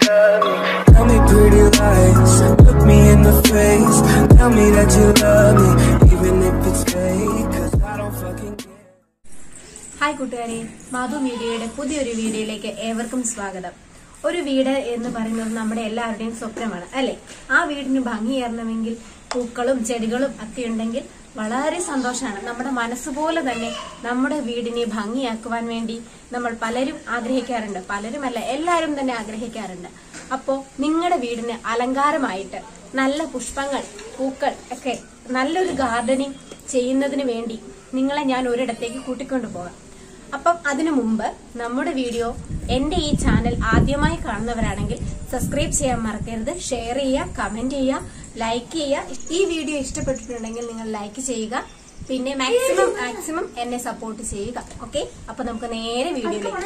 love me. Tell me pretty lies, look me in the face. Tell me that you love me, even if it's fake. Cause I don't fucking care. Hi കൂട്ടുകാരെ മാധു മീഡിയയുടെ പുതിയൊരു വീഡിയോയിലേക്ക് ഏവർക്കും സ്വാഗതം ഒരു വീട് എന്ന് പറയുന്നത് നമ്മുടെ എല്ലാവരുടെയും സ്വപ്നമാണ് അല്ലെ ആ വീടിന് ഭംഗിയേറണമെങ്കിൽ പൂക്കളും ചെടികളും ഒക്കെ ഉണ്ടെങ്കിൽ വളരെ സന്തോഷമാണ് നമ്മുടെ മനസ്സുപോലെ തന്നെ നമ്മുടെ വീടിനെ ഭംഗിയാക്കുവാൻ വേണ്ടി നമ്മൾ പലരും ആഗ്രഹിക്കാറുണ്ട് പലരുമല്ല എല്ലാവരും തന്നെ ആഗ്രഹിക്കാറുണ്ട് അപ്പോൾ നിങ്ങളുടെ വീടിന് അലങ്കാരമായിട്ട് നല്ല പുഷ്പങ്ങൾ പൂക്കൾ ഒക്കെ നല്ലൊരു ഗാർഡനിങ് ചെയ്യുന്നതിന് വേണ്ടി നിങ്ങളെ ഞാൻ ഒരിടത്തേക്ക് കൂട്ടിക്കൊണ്ടു പോകാം അപ്പം അതിനു മുമ്പ് നമ്മുടെ വീഡിയോ എന്റെ ഈ ചാനൽ ആദ്യമായി കാണുന്നവരാണെങ്കിൽ സബ്സ്ക്രൈബ് ചെയ്യാൻ മറക്കരുത് ഷെയർ ചെയ്യുക കമന്റ് ചെയ്യുക ലൈക്ക് ചെയ്യുക ഈ വീഡിയോ ഇഷ്ടപ്പെട്ടിട്ടുണ്ടെങ്കിൽ നിങ്ങൾ ലൈക്ക് ചെയ്യുക പിന്നെ മാക്സിമം മാക്സിമം എന്നെ സപ്പോർട്ട് ചെയ്യുക ഓക്കെ അപ്പൊ നമുക്ക് നേരെ വീഡിയോയിലേക്ക്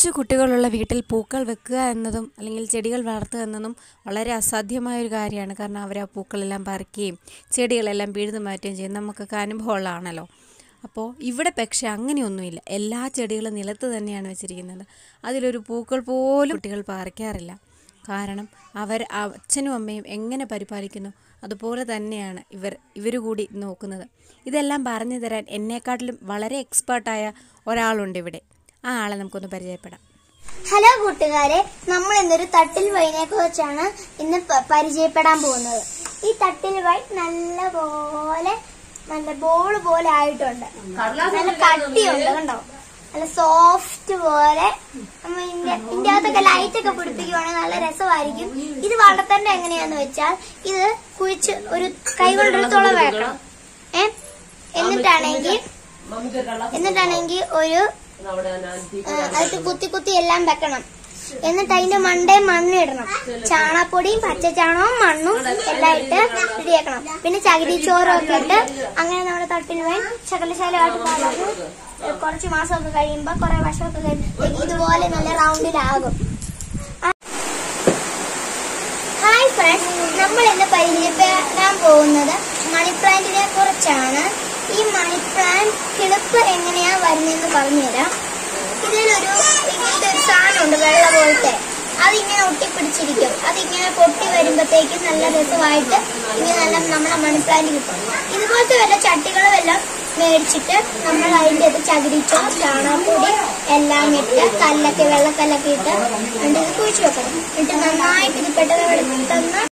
കൊച്ചു കുട്ടികളുള്ള വീട്ടിൽ പൂക്കൾ വെക്കുക എന്നതും അല്ലെങ്കിൽ ചെടികൾ വളർത്തുക എന്നതും വളരെ അസാധ്യമായ ഒരു കാര്യമാണ് കാരണം അവർ ആ പൂക്കളെല്ലാം പറിക്കുകയും ചെടികളെല്ലാം പിഴുതു മാറ്റുകയും ചെയ്യും നമുക്കൊക്കെ അനുഭവമുള്ളതാണല്ലോ അപ്പോൾ ഇവിടെ പക്ഷേ അങ്ങനെയൊന്നുമില്ല എല്ലാ ചെടികളും നിലത്ത് തന്നെയാണ് വെച്ചിരിക്കുന്നത് അതിലൊരു പൂക്കൾ പോലും കുട്ടികൾ പറിക്കാറില്ല കാരണം അവർ അച്ഛനും അമ്മയും എങ്ങനെ പരിപാലിക്കുന്നു അതുപോലെ തന്നെയാണ് ഇവർ ഇവർ കൂടി നോക്കുന്നത് ഇതെല്ലാം പറഞ്ഞു തരാൻ എന്നെക്കാട്ടിലും വളരെ എക്സ്പേർട്ടായ ഒരാളുണ്ട് ഇവിടെ ആ ആളെ നമുക്കൊന്ന് പരിചയപ്പെടാം ഹലോ കൂട്ടുകാരെ നമ്മൾ ഇന്നൊരു തട്ടിൽ വൈനെ കുറിച്ചാണ് ഇന്ന് പ- പരിചയപ്പെടാൻ പോകുന്നത് ഈ തട്ടിൽ വൈൻ നല്ല പോലെ നല്ല ബോൾ പോലെ ആയിട്ടുണ്ട് നല്ല കട്ടിയുണ്ട് കണ്ടോ നല്ല സോഫ്റ്റ് പോലെ നമ്മ ഇതിന്റെ ഇതിന്റെ അകത്തൊക്കെ ലൈറ്റ് ഒക്കെ പിടിപ്പിക്കുവാണെങ്കിൽ നല്ല രസമായിരിക്കും ഇത് വളർത്തേണ്ട എങ്ങനെയാന്ന് വെച്ചാൽ ഇത് കുഴിച്ച് ഒരു കൈ കൊണ്ടൊരു തുള വെക്കണം ഏ എന്നിട്ടാണെങ്കിൽ എന്നിട്ടാണെങ്കിൽ ഒരു ആ, അതിട്ട് കുത്തി കുത്തി എല്ലാം വെക്കണം എന്നിട്ട് അതിന്റെ മണ്ടേ മണ്ണ് ഇടണം ചാണകപ്പൊടിയും പച്ചച്ചാണകവും മണ്ണും എല്ലാം ഇട്ട് റെഡിയാക്കണം പിന്നെ ചകിരിച്ചോറും ഒക്കെ ഇട്ട് അങ്ങനെ നമ്മുടെ തട്ടിൽ വേൻ ശകലശാലമായിട്ട് വളർന്ന് കുറച്ച് മാസമൊക്കെ കഴിയുമ്പോ കുറെ വർഷമൊക്കെ കഴിയുമ്പോൾ ഇതുപോലെ നല്ല റൗണ്ടിലാകും ഹായ് ഫ്രണ്ട്സ് നമ്മൾ ഇന്ന് പരിചയപ്പെടാൻ പോകുന്നത് മണി പ്ലാന്റിനെ കുറിച്ചാണ് ഈ മണി പ്ലാന്റ് കിളിപ്പ് എങ്ങനെയാ വരുന്നതെന്ന് പറഞ്ഞുതരാം ഇതിലൊരു ഇങ്ങനത്തെ ഒരു സാധനമുണ്ട് വെള്ള പോലത്തെ അതിങ്ങനെ ഒട്ടിപ്പിടിച്ചിരിക്കും അതിങ്ങനെ പൊട്ടി വരുമ്പോഴത്തേക്കും നല്ല രസമായിട്ട് ഇങ്ങനെ നല്ല നമ്മുടെ മണി പ്ലാന്റ് കിട്ടും ഇതുപോലത്തെ വല്ല ചട്ടികളും എല്ലാം മേടിച്ചിട്ട് നമ്മൾ അതിൻ്റെ അത് ചകിരിച്ചോ ചാണകപ്പൊടി എല്ലാം ഇട്ട് കല്ലൊക്കെ വെള്ളക്കല്ലൊക്കെ ഇട്ട് അതിൻ്റെ ഇത് കുഴിച്ചു വെക്കണം എന്നിട്ട് നന്നായിട്ട് ഇത് പെട്ടെന്ന് പെട്ടെന്ന്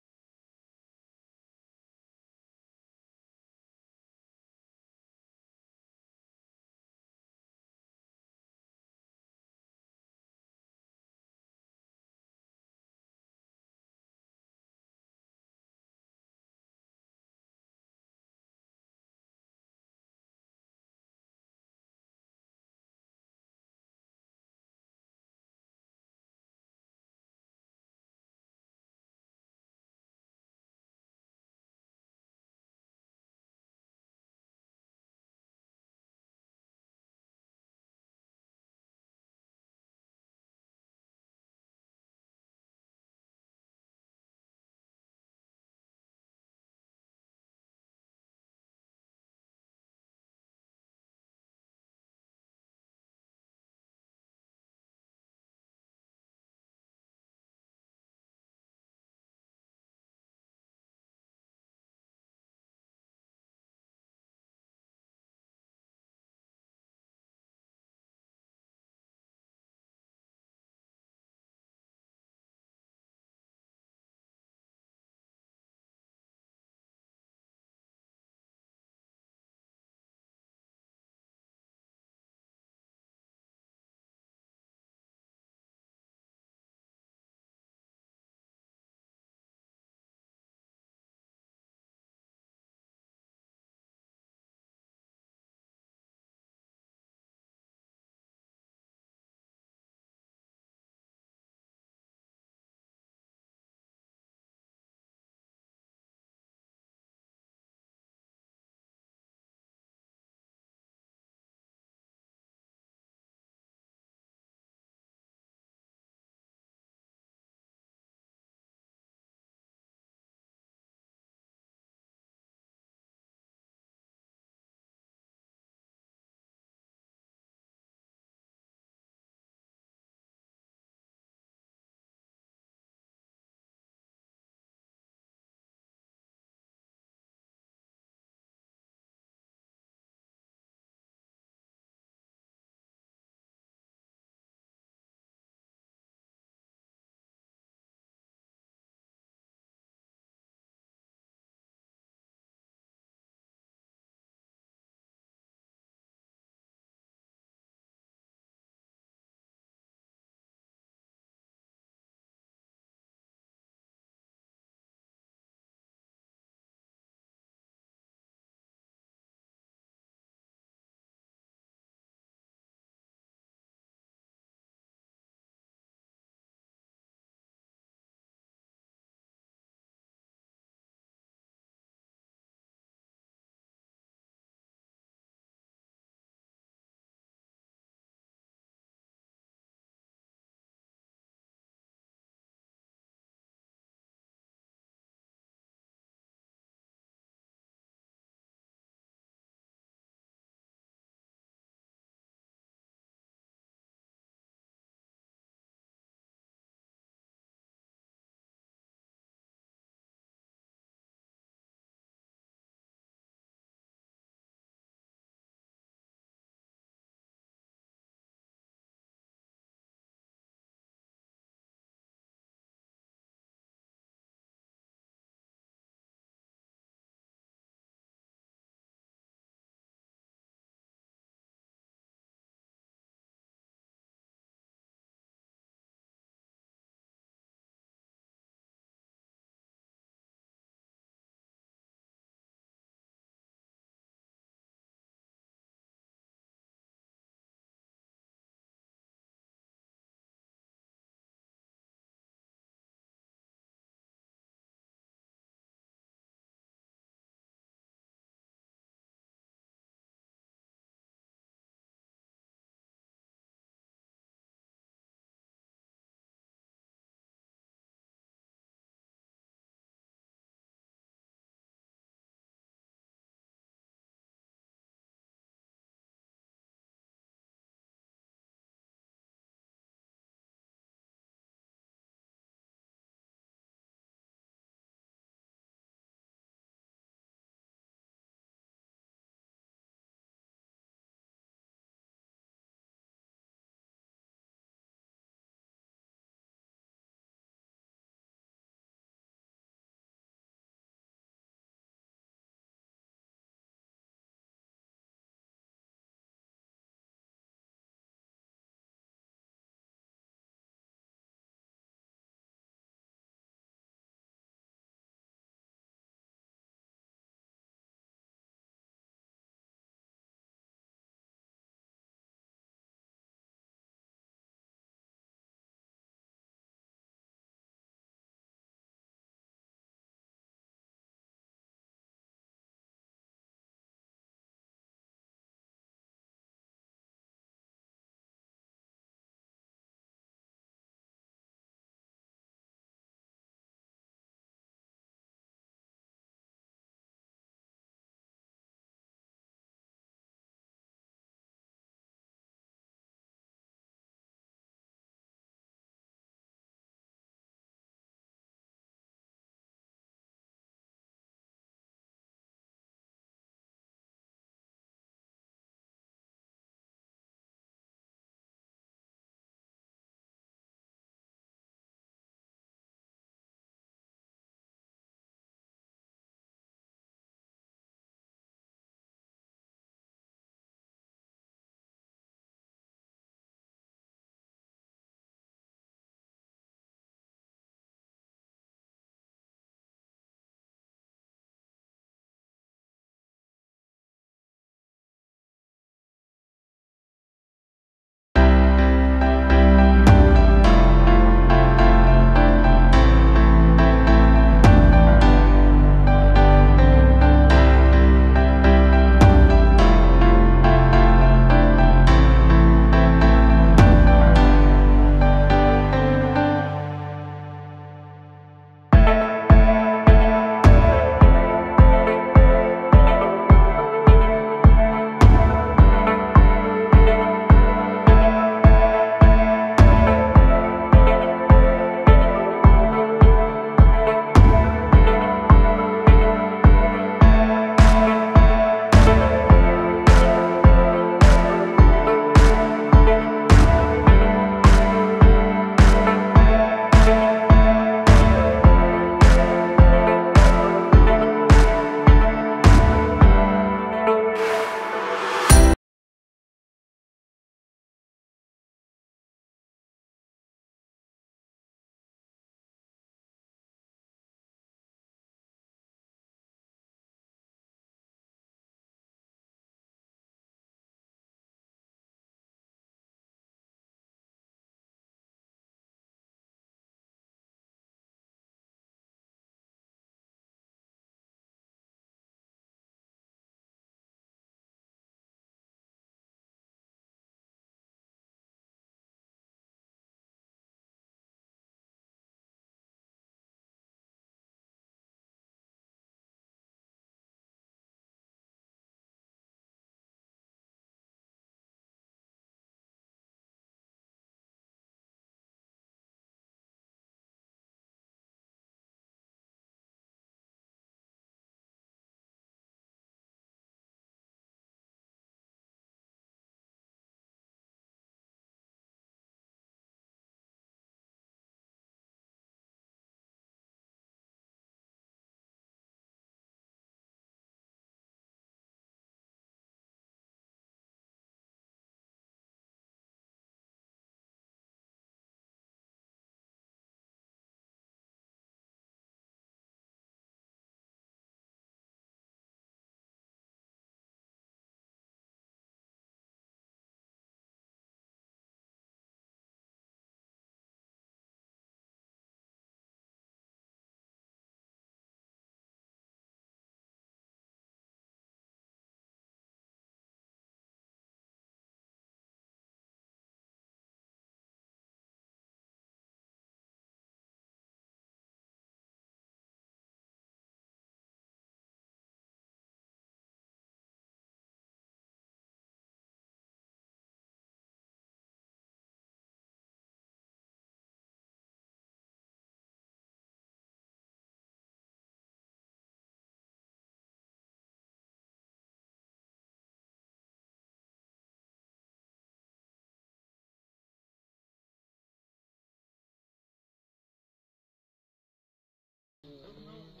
Thank you.